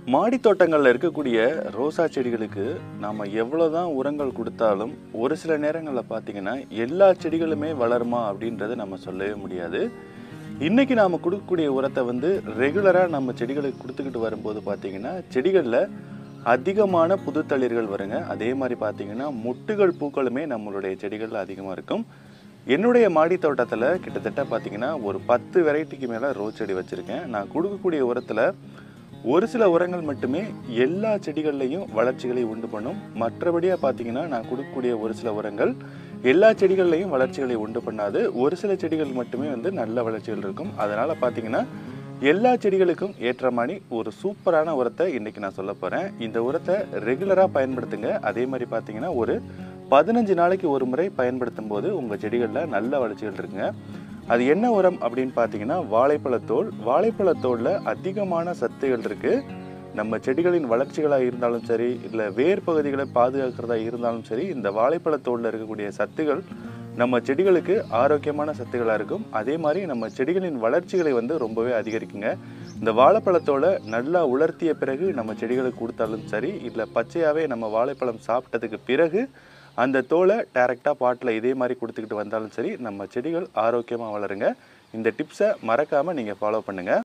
மாடி தோட்டங்களில் இருக்கக்கூடிய ரோசா செடிகளுக்கு நாம் எவ்வளோ தான் உரங்கள் கொடுத்தாலும் ஒரு சில நேரங்களில் பார்த்தீங்கன்னா எல்லா செடிகளுமே வளருமா அப்படின்றத நம்ம சொல்லவே முடியாது இன்னைக்கு நாம் கொடுக்கக்கூடிய உரத்தை வந்து ரெகுலராக நம்ம செடிகளுக்கு கொடுத்துக்கிட்டு வரும்போது பார்த்தீங்கன்னா செடிகளில் அதிகமான புதுத்தளிர்கள் வருங்க அதே மாதிரி பார்த்தீங்கன்னா மொட்டுகள் பூக்களுமே நம்மளுடைய செடிகளில் அதிகமாக இருக்கும் என்னுடைய மாடி தோட்டத்தில் கிட்டத்தட்ட பார்த்தீங்கன்னா ஒரு பத்து வெரைட்டிக்கு மேலே ரோஸ் செடி வச்சுருக்கேன் நான் கொடுக்கக்கூடிய உரத்தில் ஒரு சில உரங்கள் மட்டுமே எல்லா செடிகள்லையும் வளர்ச்சிகளை உண்டு பண்ணும் மற்றபடியாக பார்த்தீங்கன்னா நான் கொடுக்கக்கூடிய ஒரு சில உரங்கள் எல்லா செடிகள்லையும் வளர்ச்சிகளை உண்டு பண்ணாது ஒரு சில செடிகள் மட்டுமே வந்து நல்ல வளர்ச்சிகள் இருக்கும் அதனால் பார்த்தீங்கன்னா எல்லா செடிகளுக்கும் ஏற்ற மாதிரி ஒரு சூப்பரான உரத்தை இன்றைக்கி நான் சொல்ல போகிறேன் இந்த உரத்தை ரெகுலராக பயன்படுத்துங்க அதே மாதிரி பார்த்தீங்கன்னா ஒரு பதினஞ்சு நாளைக்கு ஒரு முறை பயன்படுத்தும் போது உங்கள் செடிகளில் நல்ல வளர்ச்சிகள் இருக்குங்க அது என்ன உரம் அப்படின்னு பார்த்தீங்கன்னா வாழைப்பழத்தோல் வாழைப்பழத்தோலில் அதிகமான சத்துகள் இருக்குது நம்ம செடிகளின் வளர்ச்சிகளாக இருந்தாலும் சரி இல்லை வேர் பகுதிகளை பாதுகாக்கிறதா இருந்தாலும் சரி இந்த வாழைப்பழத்தோலில் இருக்கக்கூடிய சத்துகள் நம்ம செடிகளுக்கு ஆரோக்கியமான சத்துக்களாக இருக்கும் அதே மாதிரி நம்ம செடிகளின் வளர்ச்சிகளை வந்து ரொம்பவே அதிகரிக்குங்க இந்த வாழைப்பழத்தோட நல்லா உலர்த்திய பிறகு நம்ம செடிகளுக்கு கொடுத்தாலும் சரி இல்லை பச்சையாகவே நம்ம வாழைப்பழம் சாப்பிட்டதுக்கு பிறகு அந்த தோலை டைரெக்டாக பாட்டில் இதே மாதிரி கொடுத்துக்கிட்டு வந்தாலும் சரி நம்ம செடிகள் ஆரோக்கியமாக வளருங்க இந்த டிப்ஸை மறக்காமல் நீங்கள் ஃபாலோ பண்ணுங்கள்